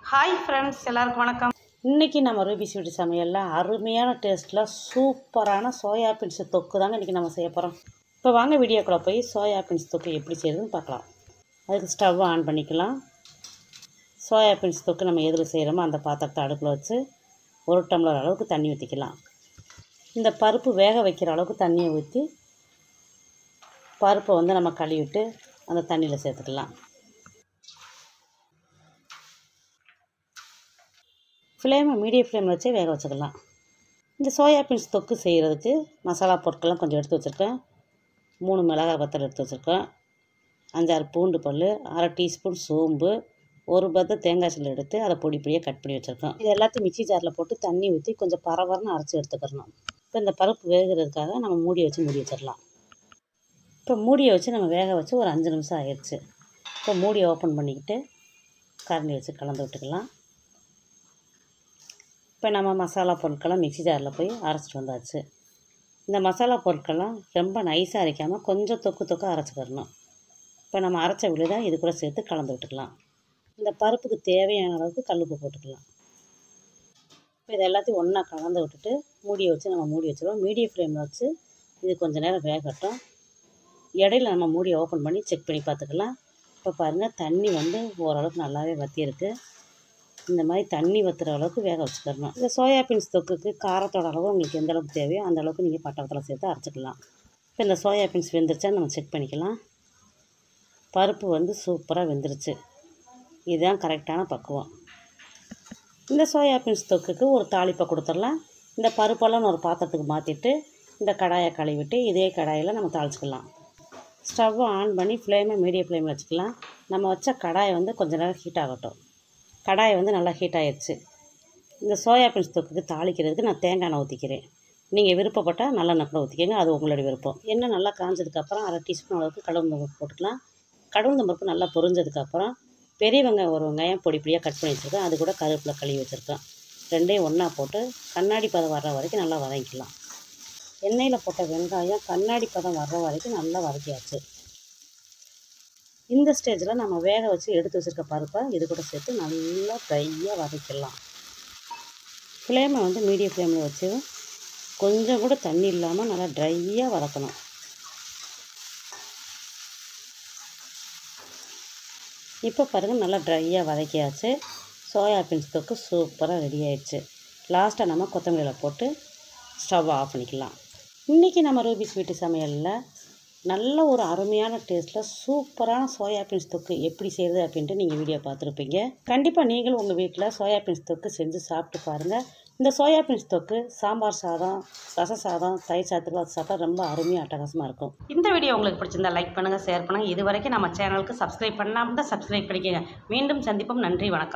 hi friends எல்லாருக்கும் வணக்கம் இன்றைக்கி நம்ம ரூபி ஸ்வீட் சமையலில் அருமையான டேஸ்ட்டில் சூப்பரான சோயா பீன்ஸ் தொக்கு தாங்க இன்றைக்கி நம்ம செய்ய போகிறோம் இப்போ வாங்க வீடியோக்குள்ளே போய் சோயா பீன்ஸ் தொக்கு எப்படி செய்யுதுன்னு பார்க்கலாம் அதுக்கு ஸ்டவ் ஆன் பண்ணிக்கலாம் சோயா பீன்ஸ் தொக்கு நம்ம எதில் செய்கிறோமோ அந்த பாத்திரத்தை அடுப்பில் வச்சு ஒரு டம்ளர் அளவுக்கு தண்ணி ஊற்றிக்கலாம் இந்த பருப்பு வேக வைக்கிற அளவுக்கு தண்ணியை ஊற்றி பருப்பை வந்து நம்ம கழுவிட்டு அந்த தண்ணியில் சேர்த்துக்கலாம் ஃப்ளேமை மீடியம் ஃப்ளேமில் வச்சே வேக வச்சுக்கலாம் இந்த சோயா பீன்ஸ் தொக்கு செய்கிறதுக்கு மசாலா பொருட்கள்லாம் கொஞ்சம் எடுத்து வச்சுருக்கேன் மூணு மிளகாய் வத்தல் எடுத்து வச்சுருக்கேன் அஞ்சாறு பூண்டு பல் அரை டீஸ்பூன் சோம்பு ஒரு பத்து தேங்காய் சில்லு எடுத்து அதை பொடி பொடியாக கட் பண்ணி வச்சுருக்கோம் இது எல்லாத்தையும் மிக்ஸி ஜாரில் போட்டு தண்ணி ஊற்றி கொஞ்சம் பரவரன்னு அரைச்சி எடுத்துக்கிறணும் இப்போ இந்த பருப்பு வேகிறதுக்காக நம்ம மூடி வச்சு மூடி வச்சிடலாம் இப்போ மூடியை வச்சு நம்ம வேக வச்சு ஒரு அஞ்சு நிமிஷம் ஆயிடுச்சு இப்போ மூடியை ஓப்பன் பண்ணிக்கிட்டு கரண்டி வச்சு கலந்து விட்டுக்கலாம் இப்போ நம்ம மசாலா பொருட்கள்லாம் மிக்ஸி ஜாரில் போய் அரைச்சிட்டு வந்தாச்சு இந்த மசாலா பொருட்கள்லாம் ரொம்ப நைஸாக அரைக்காமல் கொஞ்சம் தொக்கு தொக்கு அரைச்சிக்கிறணும் இப்போ நம்ம அரைச்ச விழுதை இது கூட சேர்த்து கலந்து விட்டுக்கலாம் இந்த பருப்புக்கு தேவையான அளவுக்கு கல்லுப்பு போட்டுக்கலாம் இப்போ இது எல்லாத்தையும் ஒன்றா கலந்து விட்டுட்டு மூடியை வச்சு நம்ம மூடி வச்சிடுவோம் மீடியம் ஃப்ளேமில் வச்சு இது கொஞ்சம் நேரம் வேகட்டும் இடையில நம்ம மூடியை ஓப்பன் பண்ணி செக் பண்ணி பார்த்துக்கலாம் இப்போ பாருங்கள் தண்ணி வந்து ஓரளவுக்கு நல்லாவே வற்றியிருக்கு இந்த மாதிரி தண்ணி வற்றுற அளவுக்கு வேக வச்சுக்கிறணும் இந்த சோயா பீன்ஸ் தொக்குக்கு காரத்தோட அளவு உங்களுக்கு எந்த அளவுக்கு தேவையோ அந்த அளவுக்கு நீங்கள் பட்டத்தில் சேர்த்து அரைச்சிக்கலாம் இப்போ இந்த சோயா பீன்ஸ் வெந்துருச்சா நம்ம செக் பண்ணிக்கலாம் பருப்பு வந்து சூப்பராக வெந்துருச்சு இதுதான் கரெக்டான பக்குவம் இந்த சோயா பீன்ஸ் தொக்குக்கு ஒரு தாளிப்பை கொடுத்துடலாம் இந்த பருப்பெல்லாம் ஒரு பாத்திரத்துக்கு மாற்றிட்டு இந்த கடாயை கழுவிட்டு இதே கடாயில் நம்ம தாளிச்சிக்கலாம் ஸ்டவ்வை ஆன் பண்ணி ஃப்ளேமை மீடியம் ஃப்ளேமில் வச்சுக்கலாம் நம்ம வச்ச கடாயை வந்து கொஞ்ச நேரம் ஹீட் ஆகட்டும் கடாயை வந்து நல்லா ஹீட் ஆயிடுச்சு இந்த சோயா பீன்ஸ் தொக்குக்கு தாளிக்கிறதுக்கு நான் தேங்காய் எண்ணெய் ஊற்றிக்கிறேன் நீங்கள் விருப்பப்பட்டால் நல்லெண்ணெய் கூட ஊற்றிக்கங்க அது உங்களுடைய விருப்பம் எண்ணெய் நல்லா காஞ்சதுக்கப்புறம் அரை டீஸ்பூன் அளவுக்கு கடவுள் பருப்பு போட்டுக்கலாம் கடவுள் பருப்பு நல்லா பொரிஞ்சதுக்கப்புறம் பெரிய வெங்காயம் ஒரு வெங்காயம் பொடி பொடியாக கட் பண்ணி வச்சுருக்கேன் அது கூட கருவேப்பிலை கழுவி வச்சுருக்கேன் ரெண்டையும் ஒன்றா போட்டு கண்ணாடி பதம் வர்ற வரைக்கும் நல்லா வதக்கிக்கலாம் எண்ணெயில் போட்ட வெங்காயம் கண்ணாடி பதம் வர்ற வரைக்கும் நல்லா வதக்கியாச்சு இந்த ஸ்டேஜில் நம்ம வேக வச்சு எடுத்து வச்சுருக்க பருப்பை இது கூட சேர்த்து நல்லா ட்ரையாக வதக்கிடலாம் ஃப்ளேமை வந்து மீடியம் ஃப்ளேமில் வச்சு கொஞ்சம் கூட தண்ணி இல்லாமல் நல்லா ட்ரையாக வதக்கணும் இப்போ பாருங்கள் நல்லா ட்ரையாக வதக்கியாச்சு சோயா பீன்ஸ் தொக்கு சூப்பராக ரெடி ஆயிடுச்சு லாஸ்ட்டாக நம்ம கொத்தமல்லியில் போட்டு ஸ்டவ் ஆஃப் பண்ணிக்கலாம் இன்றைக்கி நம்ம ரூபி ஸ்வீட்டு சமையலில் நல்ல ஒரு அருமையான டேஸ்ட்டில் சூப்பரான சோயா பீன்ஸ் தொக்கு எப்படி செய்கிறது அப்படின்ட்டு நீங்கள் வீடியோ பார்த்துருப்பீங்க கண்டிப்பாக நீங்களும் உங்கள் வீட்டில் சோயா பீன்ஸ் தொக்கு செஞ்சு சாப்பிட்டு பாருங்கள் இந்த சோயா பீன்ஸ் தொக்கு சாம்பார் சாதம் ரச சாதம் தயிர் சாதத்தில் சாப்பிட்டா ரொம்ப அருமையாக அட்டகாசமாக இருக்கும் இந்த வீடியோ உங்களுக்கு பிடிச்சிருந்தா லைக் பண்ணுங்கள் ஷேர் பண்ணுங்கள் இது வரைக்கும் நம்ம சேனலுக்கு சப்ஸ்கிரைப் பண்ணாமல் தான் சப்ஸ்கிரைப் பண்ணிக்கோங்க மீண்டும் சந்திப்போம் நன்றி வணக்கம்